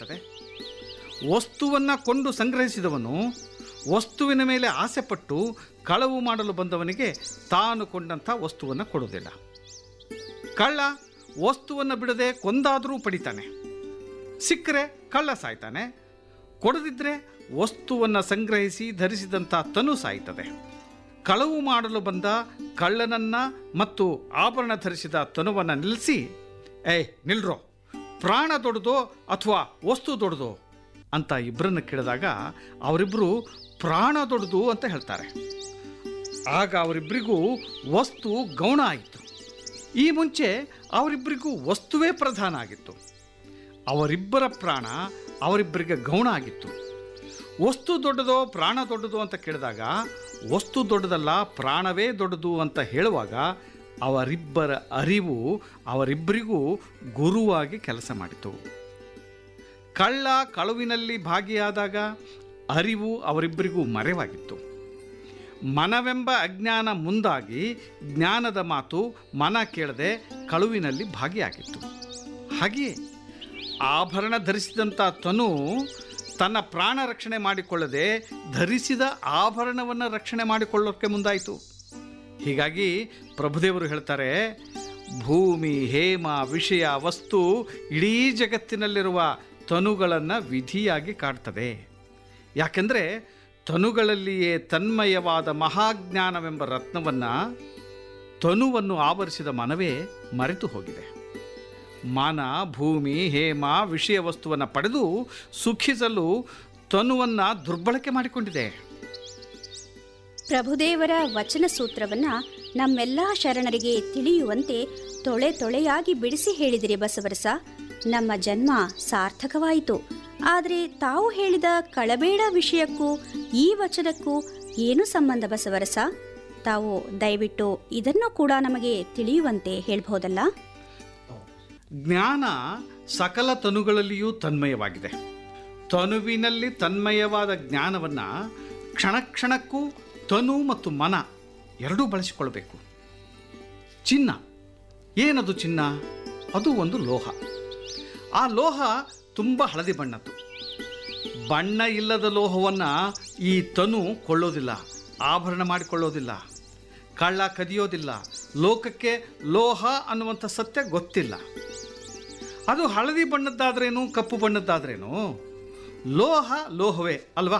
ಸಾಯ್ತದೆ ವಸ್ತುವನ್ನು ಕೊಂಡು ಸಂಗ್ರಹಿಸಿದವನು ವಸ್ತುವಿನ ಮೇಲೆ ಆಸೆಪಟ್ಟು ಕಳವು ಮಾಡಲು ಬಂದವನಿಗೆ ತಾನು ಕೊಂಡಂಥ ವಸ್ತುವನ್ನು ಕೊಡುವುದಿಲ್ಲ ಕಳ್ಳ ವಸ್ತುವನ್ನು ಬಿಡದೆ ಕೊಂದಾದರೂ ಪಡಿತಾನೆ ಸಿಕ್ಕರೆ ಕಳ್ಳ ಸಾಯ್ತಾನೆ ಕೊಡದಿದ್ದರೆ ವಸ್ತುವನ್ನು ಸಂಗ್ರಹಿಸಿ ಧರಿಸಿದಂಥ ತನು ಸಾಯ್ತದೆ ಕಳವು ಮಾಡಲು ಬಂದ ಕಳ್ಳನನ್ನ ಮತ್ತು ಆಭರಣ ಧರಿಸಿದ ತನುವನ್ನು ನಿಲ್ಲಿಸಿ ಏಯ್ ನಿಲ್ರೋ ಪ್ರಾಣ ದೊಡ್ಡದೋ ಅಥವಾ ವಸ್ತು ದೊಡ್ಡದೋ ಅಂತ ಇಬ್ಬರನ್ನು ಕೇಳಿದಾಗ ಅವರಿಬ್ಬರು ಪ್ರಾಣ ದೊಡ್ಡದು ಅಂತ ಹೇಳ್ತಾರೆ ಆಗ ಅವರಿಬ್ಬರಿಗೂ ವಸ್ತು ಗೌಣ ಆಯಿತು ಈ ಮುಂಚೆ ಅವರಿಬ್ಬರಿಗೂ ವಸ್ತುವೇ ಪ್ರಧಾನ ಆಗಿತ್ತು ಅವರಿಬ್ಬರ ಪ್ರಾಣ ಅವರಿಬ್ಬರಿಗೆ ಗೌಣ ಆಗಿತ್ತು ವಸ್ತು ದೊಡ್ಡದೋ ಪ್ರಾಣ ದೊಡ್ಡದು ಅಂತ ಕೇಳಿದಾಗ ವಸ್ತು ದೊಡ್ಡದಲ್ಲ ಪ್ರಾಣವೇ ದೊಡ್ಡದು ಅಂತ ಹೇಳುವಾಗ ಅವರಿಬ್ಬರ ಅರಿವು ಅವರಿಬ್ಬರಿಗೂ ಗುರುವಾಗಿ ಕೆಲಸ ಮಾಡಿತು ಕಳ್ಳ ಕಳುವಿನಲ್ಲಿ ಭಾಗಿಯಾದಾಗ ಅರಿವು ಅವರಿಬ್ಬರಿಗೂ ಮರೆವಾಗಿತ್ತು ಮನವೆಂಬ ಅಜ್ಞಾನ ಮುಂದಾಗಿ ಜ್ಞಾನದ ಮಾತು ಮನ ಕೇಳದೆ ಕಳುವಿನಲ್ಲಿ ಭಾಗಿಯಾಗಿತ್ತು ಹಾಗೆಯೇ ಆಭರಣ ಧರಿಸಿದಂಥ ತನು ತನ್ನ ಪ್ರಾಣ ರಕ್ಷಣೆ ಮಾಡಿಕೊಳ್ಳದೆ ಧರಿಸಿದ ಆಭರಣವನ್ನು ರಕ್ಷಣೆ ಮಾಡಿಕೊಳ್ಳೋಕ್ಕೆ ಮುಂದಾಯಿತು ಹೀಗಾಗಿ ಪ್ರಭುದೇವರು ಹೇಳ್ತಾರೆ ಭೂಮಿ ಹೇಮ ವಿಷಯ ವಸ್ತು ಇಡೀ ಜಗತ್ತಿನಲ್ಲಿರುವ ತನುಗಳನ್ನು ವಿಧಿಯಾಗಿ ಕಾಡ್ತದೆ ಯಾಕೆಂದರೆ ತನುಗಳಲ್ಲಿಯೇ ತನ್ಮಯವಾದ ಮಹಾಜ್ಞಾನವೆಂಬ ರತ್ನವನ್ನು ತನುವನ್ನು ಆವರಿಸಿದ ಮನವೇ ಮರೆತು ಹೋಗಿದೆ ಮಾನ ಭೂಮಿ ಹೇಮ ವಿಷಯ ವಸ್ತುವನ್ನು ಪಡೆದು ಸುಖಿಸಲು ತನುವನ್ನು ದುರ್ಬಳಕೆ ಮಾಡಿಕೊಂಡಿದೆ ಪ್ರಭುದೇವರ ವಚನ ಸೂತ್ರವನ್ನ ನಮ್ಮೆಲ್ಲ ಶರಣರಿಗೆ ತಿಳಿಯುವಂತೆ ತೊಳೆ ತೊಳೆಯಾಗಿ ಬಿಡಿಸಿ ಹೇಳಿದಿರಿ ಬಸವರಸ ನಮ್ಮ ಜನ್ಮ ಸಾರ್ಥಕವಾಯಿತು ಆದರೆ ತಾವು ಹೇಳಿದ ಕಳಬೇಡ ವಿಷಯಕ್ಕೂ ಈ ವಚನಕ್ಕೂ ಏನು ಸಂಬಂಧ ಬಸವರಸ ತಾವು ದಯವಿಟ್ಟು ಇದನ್ನು ಕೂಡ ನಮಗೆ ತಿಳಿಯುವಂತೆ ಹೇಳ್ಬೋದಲ್ಲ ಜ್ಞಾನ ಸಕಲ ತನುಗಳಲ್ಲಿಯೂ ತನ್ಮಯವಾಗಿದೆ ತನುವಿನಲ್ಲಿ ತನ್ಮಯವಾದ ಜ್ಞಾನವನ್ನು ಕ್ಷಣ ಕ್ಷಣಕ್ಕೂ ತನು ಮತ್ತು ಮನ ಎರಡೂ ಬಳಸಿಕೊಳ್ಬೇಕು ಚಿನ್ನ ಏನದು ಚಿನ್ನ ಅದು ಒಂದು ಲೋಹ ಆ ಲೋಹ ತುಂಬ ಹಳದಿ ಬಣ್ಣದ್ದು ಬಣ್ಣ ಇಲ್ಲದ ಲೋಹವನ್ನು ಈ ತನು ಕೊಳ್ಳೋದಿಲ್ಲ ಆಭರಣ ಮಾಡಿಕೊಳ್ಳೋದಿಲ್ಲ ಕಳ್ಳ ಕದಿಯೋದಿಲ್ಲ ಲೋಕಕ್ಕೆ ಲೋಹ ಅನ್ನುವಂಥ ಸತ್ಯ ಗೊತ್ತಿಲ್ಲ ಅದು ಹಳದಿ ಬಣ್ಣದ್ದಾದ್ರೇನು ಕಪ್ಪು ಬಣ್ಣದ್ದಾದ್ರೇನು ಲೋಹ ಲೋಹವೇ ಅಲ್ವಾ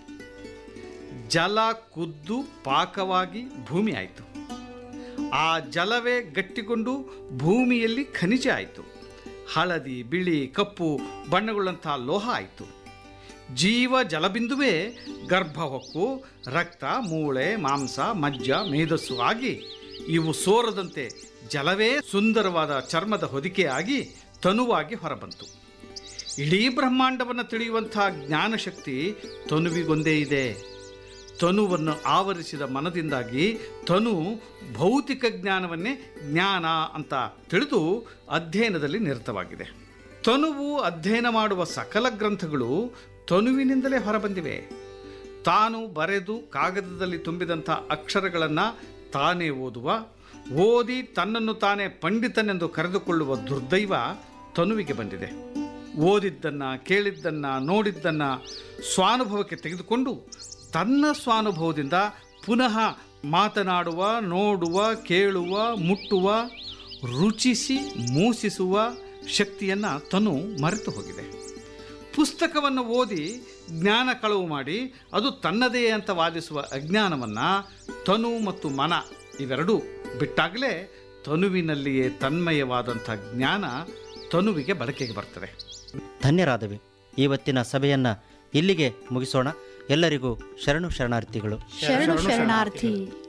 ಜಲ ಕುದ್ದು ಪಾಕವಾಗಿ ಭೂಮಿ ಆಯಿತು ಆ ಜಲವೇ ಗಟ್ಟಿಕೊಂಡು ಭೂಮಿಯಲ್ಲಿ ಖನಿಜ ಆಯಿತು ಹಳದಿ ಬಿಳಿ ಕಪ್ಪು ಬಣ್ಣಗಳಂಥ ಲೋಹ ಆಯಿತು ಜೀವ ಜಲಬಿಂದುವೇ ಗರ್ಭ ಹೊಕ್ಕು ರಕ್ತ ಮೂಳೆ ಮಾಂಸ ಮಜ್ಜ ಮೇಧಸ್ಸು ಆಗಿ ಇವು ಸೋರದಂತೆ ಜಲವೇ ಸುಂದರವಾದ ಚರ್ಮದ ಹೊದಿಕೆಯಾಗಿ ತನುವಾಗಿ ಹೊರಬಂತು ಇಡೀ ಬ್ರಹ್ಮಾಂಡವನ್ನು ತಿಳಿಯುವಂಥ ಜ್ಞಾನಶಕ್ತಿ ತನುವಿಗೊಂದೇ ಇದೆ ತನುವನ್ನು ಆವರಿಸಿದ ಮನದಿಂದಾಗಿ ತನು ಭೌತಿಕ ಜ್ಞಾನವನ್ನೇ ಜ್ಞಾನ ಅಂತ ತಿಳಿದು ಅಧ್ಯಯನದಲ್ಲಿ ನಿರತವಾಗಿದೆ ತನುವು ಅಧ್ಯಯನ ಮಾಡುವ ಸಕಲ ಗ್ರಂಥಗಳು ತನುವಿನಿಂದಲೇ ಹೊರಬಂದಿವೆ ತಾನು ಬರೆದು ಕಾಗದದಲ್ಲಿ ತುಂಬಿದಂಥ ಅಕ್ಷರಗಳನ್ನು ತಾನೇ ಓದುವ ಓದಿ ತನ್ನನ್ನು ತಾನೇ ಪಂಡಿತನೆಂದು ಕರೆದುಕೊಳ್ಳುವ ದುರ್ದೈವ ತನುವಿಗೆ ಬಂದಿದೆ ಓದಿದ್ದನ್ನು ಕೇಳಿದ್ದನ್ನು ನೋಡಿದ್ದನ್ನು ಸ್ವಾನುಭವಕ್ಕೆ ತೆಗೆದುಕೊಂಡು ತನ್ನ ಸ್ವಾನುಭವದಿಂದ ಪುನಃ ಮಾತನಾಡುವ ನೋಡುವ ಕೇಳುವ ಮುಟ್ಟುವ ರುಚಿಸಿ ಮೂಸಿಸುವ ಶಕ್ತಿಯನ್ನು ತನು ಮರೆತು ಹೋಗಿದೆ ಪುಸ್ತಕವನ್ನು ಓದಿ ಜ್ಞಾನ ಕಳವು ಮಾಡಿ ಅದು ತನ್ನದೇ ಅಂತ ವಾದಿಸುವ ಅಜ್ಞಾನವನ್ನು ತನು ಮತ್ತು ಮನ ಇವೆರಡೂ ಬಿಟ್ಟಾಗಲೇ ತನುವಿನಲ್ಲಿಯೇ ತನ್ಮಯವಾದಂಥ ಜ್ಞಾನ ತನುವಿಗೆ ಬಳಕೆಗೆ ಬರ್ತದೆ ಧನ್ಯರಾದವೆ ಇವತ್ತಿನ ಸಭೆಯನ್ನು ಇಲ್ಲಿಗೆ ಮುಗಿಸೋಣ ಎಲ್ಲರಿಗೂ ಶರಣು ಶರಣಾರ್ಥಿಗಳು ಶರಣು ಶರಣಾರ್ಥಿ